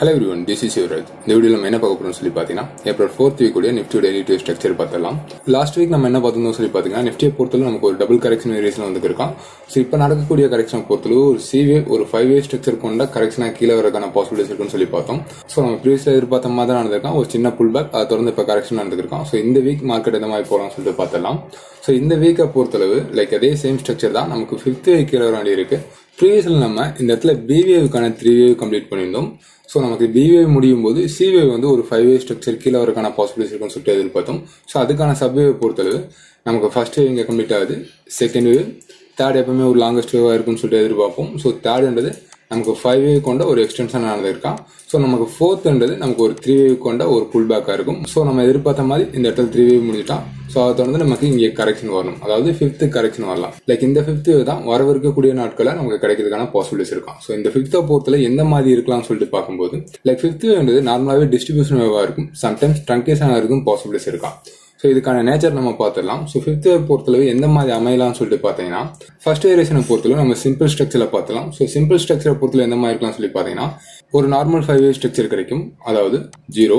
hello everyone this is Yuvaraj இந்த video நம்ம என்ன பார்க்க போறோம்னு சொல்லி பார்த்தீங்கன்னா ஏப்ரல் ஃபோர்த் வீக் உடைய நிஃப்டி டெய்லி டே ஸ்ட்ரக்சர் பார்த்தலாம் லாஸ்ட் வீக் நம்ம என்ன பார்த்தோம்னு சொல்லி பார்த்தீங்கன்னா நிஃப்டியை பொறுத்தவரை நமக்கு ஒரு டபுள் கரெக்ஷன் வேரியேஷன் வந்து இருக்கோம் ஸோ இப்போ நடக்கக்கூடிய கரெக்ஷன் பொறுத்தளவு ஒரு சிவே ஒரு ஃபைவ் வே ஸ்ட்ரக்சர் கொண்ட கரெக்ஷனாக கீழே வரக்கான பாசிபிலிட்டிஸ் இருக்குன்னு சொல்லி பார்த்தோம் ஸோ நம்ம ப்ரீவியஸில் எதிர்பார்த்த மாதிரி தான் நடந்திருக்கோம் ஒரு சின்ன புல் பேக் அதை தொடர்ந்து இப்போ கரெக்ஷன் நடந்திருக்கோம் ஸோ இந்த வீக் மார்க்கெட் எந்த மாதிரி போகலாம்னு சொல்லிட்டு பார்த்தலாம் ஸோ இந்த வீக்கை பொறுத்தளவு லைக் அதே சேம் ஸ்ட்ரக்சர் தான் நமக்கு ஃபிஃப்த் வீக் கீழே வர வேண்டி இருக்கு ப்ரீவியஸில் நம்ம இந்த இடத்துல பிவிஏவுக்கான த்ரீ வேவ் கம்ப்ளீட் பண்ணியிருந்தோம் ஸோ நமக்கு பிவே முடியும் போது சிவே வந்து ஒரு ஃபைவ் வே ஸ்ட்ரக்சர் கீழே வரக்கான பாசிபிலிட்டிஸ் இருக்குன்னு சொல்லிட்டு எதிர்பார்த்தோம் ஸோ அதுக்கான சப்வேவை பொறுத்தளவு நமக்கு ஃபர்ஸ்ட் வேவ் இங்கே கம்ப்ளீட் ஆகுது செகண்ட் வேவ் தேர்ட் எப்பவுமே ஒரு லாங்கஸ்ட் வேவாக இருக்குன்னு சொல்லிட்டு எதிர்பார்ப்போம் ஸோ தேர்டுன்றது நமக்கு ஃபைவ் வேவ் கொண்ட ஒரு எக்ஸ்டென்ஷன் நடந்திருக்கான் ஸோ நமக்கு ஃபோர்த்ன்றது நமக்கு ஒரு த்ரீ வேவ் கொண்ட ஒரு புல் பேக்காக இருக்கும் ஸோ நம்ம எதிர்பார்த்த மாதிரி இந்த இடத்துல த்ரீ வேவ் முடிஞ்சிட்டான் ஸோ அதை தொடர்ந்து நமக்கு இங்கே கரெக்ஷன் வரணும் அதாவது ஃபிஃப்த் கரெக்ஷன் வரலாம் லைக் இந்த ஃபிஃப்த் தான் வரவிருக்கக்கூடிய நாட்களில் நமக்கு கிடைக்கிறதுக்கான பாசிபிலிட்டிஸ் இருக்கும் ஸோ இந்த ஃபிஃப்த்தை பொறுத்தல எந்த மாதிரி இருக்கலாம்னு சொல்லிட்டு பார்க்கும்போது லைக் ஃபிஃப்த் வேண்டது நார்மலாகவே டிஸ்ட்ரிபியூஷன் வேவாக இருக்கும் சம்டைம்ஸ் ட்ரங்கேஷனாக இருக்கும் பாசிபிலிட்டிஸ் இருக்கான் ஸோ இதுக்கான நேச்சர் நம்ம பார்த்துடலாம் ஸோ ஃபிஃப்த் வேவ் பொறுத்தளவு எந்த மாதிரி அமையலாம்னு சொல்லிட்டு பார்த்தீங்கன்னா ஃபர்ஸ்ட் வேரியேஷனை பொறுத்தளவு நம்ம சிம்பிள் ஸ்ட்ரக்சரில் பார்த்தலாம் ஸோ சிம்பிள் ஸ்ட்ரக்சரை பொறுத்தளவு எந்த மாதிரி இருக்கலாம் சொல்லி பார்த்தீங்கன்னா ஒரு நார்மல் ஃபைவ் வேவ் ஸ்ட்ரக்சர் கிடைக்கும் அதாவது ஜீரோ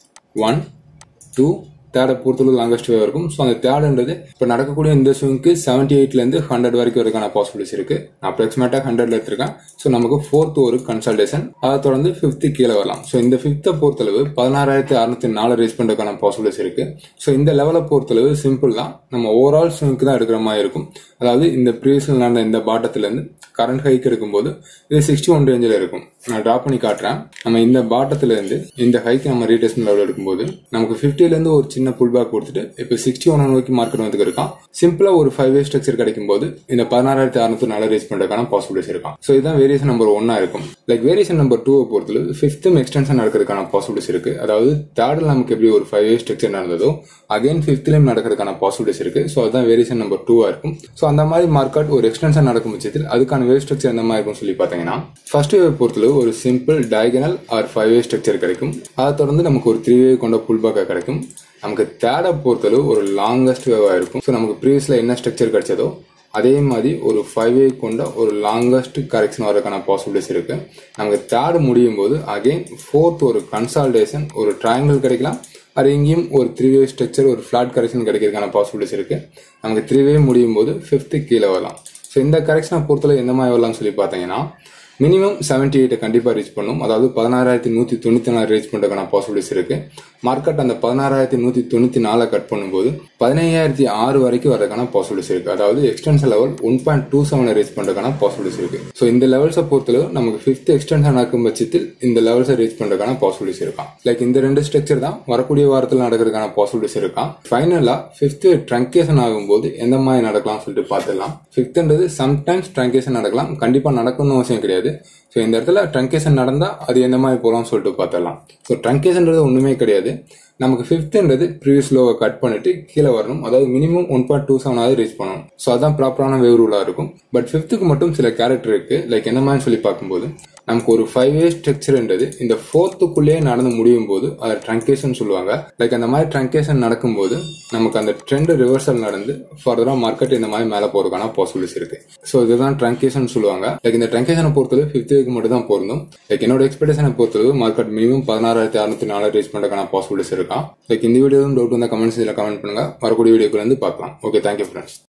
ஒன் டூ தேர்டை பொறுத்தளவு லாங்கஸ்ட் வேவ் இருக்கும் ஸோ அந்த தேர்டுன்றது இப்போ நடக்கக்கூடிய இந்த ஸ்விங்க்கு செவன்டி எயிட்லேருந்து ஹண்ட்ரட் வரைக்கும் இருக்கான பாசிபிலிட்டிஸ் இருக்கு நான் அப்ராக்சிமேட்டாக ஹண்ட்ரட்ல எடுத்திருக்கேன் ஸோ நமக்கு ஃபோர்த் ஒரு கன்சல்டேஷன் அதை தொடர்ந்து ஃபிஃப்த்து கீழே வரலாம் ஸோ இந்த ஃபிஃப்த்தை பொறுத்தளவு பதினாறாயிரத்தி அறுநூத்தி நாலு ரேஸ் பண்ணுறதுக்கான பாசிபிலிட்டிஸ் இருக்கு ஸோ இந்த லெவலை பொறுத்தளவு சிம்பிள் தான் நம்ம ஓவரால் ஸ்விங்க்கு தான் எடுக்கிற மாதிரி இருக்கும் அதாவது இந்த ப்ரீவியஸில் நடந்த இந்த பாட்டத்திலேருந்து கரண்ட் ஹைக் எடுக்கும்போது இது சிக்ஸ்டி ஒன் ரேஞ்சில் இருக்கும் நான் ட்ரா பண்ணி காட்டுறேன் நம்ம இந்த பாட்டத்திலேருந்து இந்த ஹைக் நம்ம ரீடேஷன் லெவல் எடுக்கும்போது நமக்கு ஃபிஃப்டிலேருந்து ஒரு சின்ன புல் பேக் கொடுத்துட்டு இப்போ சிக்ஸ்டி ஒன் நோக்கி மார்க்கெட் வந்து இருக்கான் சிம்பிளா ஒரு ஃபைவ் வே ஸ்ட்ரக்சர் கிடைக்கும் போது இந்த பதினாறாயிரத்தி அறுநூத்தி நாலு ரேஸ் பண்றதுக்கான பாசிபிலிட்டிஸ் இருக்கும் ஸோ இதுதான் வேரியேஷன் நம்பர் ஒன்னா இருக்கும் லைக் வேரியேஷன் நம்பர் டூவை பொறுத்தது ஃபிஃப்த்தும் எக்ஸ்டென்ஷன் நடக்கிறதுக்கான பாசிபிலிட்டிஸ் இருக்கு அதாவது தேர்டில் நமக்கு எப்படி ஒரு ஃபைவ் வே ஸ்ட்ரக்சர் நடந்ததோ அகைன் ஃபிஃப்த்லையும் நடக்கிறதுக்கான பாசிபிலிட்டிஸ் இருக்கு ஸோ அதுதான் வேரியேஷன் நம்பர் டூவா இருக்கும் ஸோ அந்த மாதிரி மார்க்கெட் ஒரு எக்ஸ்டென்ஷன் நடக்கும் பட்சத்தில் அதுக்கான வேவ் ஸ்ட்ரக்சர் எந்த மாதிரி இருக்கும் சொல்லி பார்த்தீங்கன்னா ஃபர்ஸ்ட் வேவ் பொறுத்தளவு ஒரு simple diagonal or five wave structure கிடைக்கும் அதை தொடர்ந்து நமக்கு ஒரு த்ரீ வே கொண்ட புல் பேக்கா கிடைக்கும் நமக்கு தேர்டை பொறுத்தளவு ஒரு லாங்கஸ்ட் வேவாக இருக்கும் ஸோ நமக்கு ப்ரீவியஸில் என்ன ஸ்ட்ரக்சர் கிடைச்சதோ அதே மாதிரி ஒரு ஃபைவ் வே கொண்ட ஒரு லாங்கஸ்ட் கரெக்ஷன் வரதுக்கான பாசிபிலிட்டிஸ் இருக்கு நமக்கு தேர்ட் முடியும் போது அகைன் ஃபோர்த் ஒரு கன்சால்டேஷன் ஒரு ட்ரையாங்கிள் கிடைக்கலாம் அது எங்கேயும் ஒரு த்ரீ வே ஸ்ட்ரக்சர் ஒரு ஃபிளாட் கரெக்ஷன் கிடைக்கிறதுக்கான பாசிபிலிட்டிஸ் இருக்கு நமக்கு த்ரீ வே முடியும் போது ஃபிஃப்த்து கீழே வரலாம் ஸோ இந்த கரெக்ஷனை பொறுத்தளவு எந்த மாதிரி வரலாம்னு சொல்லி பார்த்தீங்கன்னா மினிமம் செவன்டி எயிட்டை கண்டிப்பாக ரீச் பண்ணும் அதாவது பதினாறாயிரத்தி நூற்றி தொண்ணூற்றி நாலு ரீச் பண்ணுறதுக்கான பாசிபிலிட்டிஸ் இருக்கு மார்க்கெட் அந்த பதினாறாயிரத்தி நூற்றி தொண்ணூற்றி நாலை கட் பண்ணும்போது பதினையாயிரத்தி ஆறு வரைக்கும் வரதுக்கான பாசிபிலிட்டிஸ் இருக்கு அதாவது extension level one point two செவனை ரீச் பண்ணுறதுக்கான பாசிபிலிட்டிஸ் இருக்கு ஸோ இந்த லெவல்ஸை பொறுத்தளவு நமக்கு ஃபிஃப்த் எக்ஸ்டென்ஷன் நடக்கும் பட்சத்தில் இந்த லெவல்ஸை ரீச் பண்ணுறதுக்கான பாசிபிலிட்டிஸ் இருக்கான் லைக் இந்த ரெண்டு ஸ்ட்ரக்சர் தான் வரக்கூடிய வாரத்தில் நடக்கிறதுக்கான பாசிபிலிட்டிஸ் இருக்கான் ஃபைனலாக ஃபிஃப்த் ட்ரங்கேஷன் ஆகும்போது எந்த மாதிரி நடக்கலாம்னு சொல்லிட்டு பார்த்துடலாம் ஃபிஃப்த்ன்றது சம்டைம்ஸ் ட்ரங்கேஷன் நடக்கலாம் கண்டிப்பாக நடக்கணும்னு அவசியம் கிடையாது ஸோ இந்த இடத்துல ட்ரங்கேஷன் நடந்தால் அது எந்த மாதிரி போகலாம்னு சொல்லிட்டு பார்த்துடலாம் ஸோ ட்ரங்கேஷன்றது ஒன்றுமே கிடையாது நமக்கு ஃபிஃப்த்ன்றது ப்ரீவியஸ் லோவை கட் பண்ணிட்டு கீழே வரணும் அதாவது மினிமம் ஒன் பாயிண்ட் டூ செவனாவது ரீச் பண்ணணும் ஸோ அதான் ப்ராப்பரான வேவ் ரூலாக இருக்கும் பட் ஃபிஃப்த்துக்கு மட்டும் சில கேரக்டர் இருக்கு லைக் என்ன மாதிரி சொல்லி பார்க்கும்போது நமக்கு ஒரு ஃபைவ் வே ஸ்ட்ரக்சர்ன்றது இந்த ஃபோர்த்துக்குள்ளேயே நடந்து முடியும் போது அதை ட்ரங்கேஷன் சொல்லுவாங்க லைக் அந்த மாதிரி ட்ரங்கேஷன் நடக்கும்போது நமக்கு அந்த ட்ரெண்ட் ரிவர்சல் நடந்து ஃபர்தரா மார்க்கெட் இந்த மாதிரி மேலே போறதுக்கான பாசிபிலிட்டிஸ் இருக்கு ஸோ இதுதான் ட்ரங்கேஷன் சொல்லுவாங்க லைக் இந்த ட்ரங்கேஷனை பொறுத்தளவு ஃபிஃப்த் வீக் மட்டும் தான் பொருந்தும் லைக் என்னோட எக்ஸ்பெக்டேஷனை பொறுத்தளவு மார்க்கெட் மினிமம் பதினாறாயிரத்தி அறுநூத்தி நாலு ரீச் பண்ணுறதுக்கான பாசிபிலிட்டிஸ் இருக்கா லைக் இந்த வீடியோ டவுட் வந்தால் கமெண்ட்ஸ் இதில் கமெண்ட் பண்ணுங்க வரக்கூடிய வீடியோக்குள்ள இருந்து பார்க்கலாம் ஓகே தேங்க்யூ ஃப்ரெண்ட்ஸ்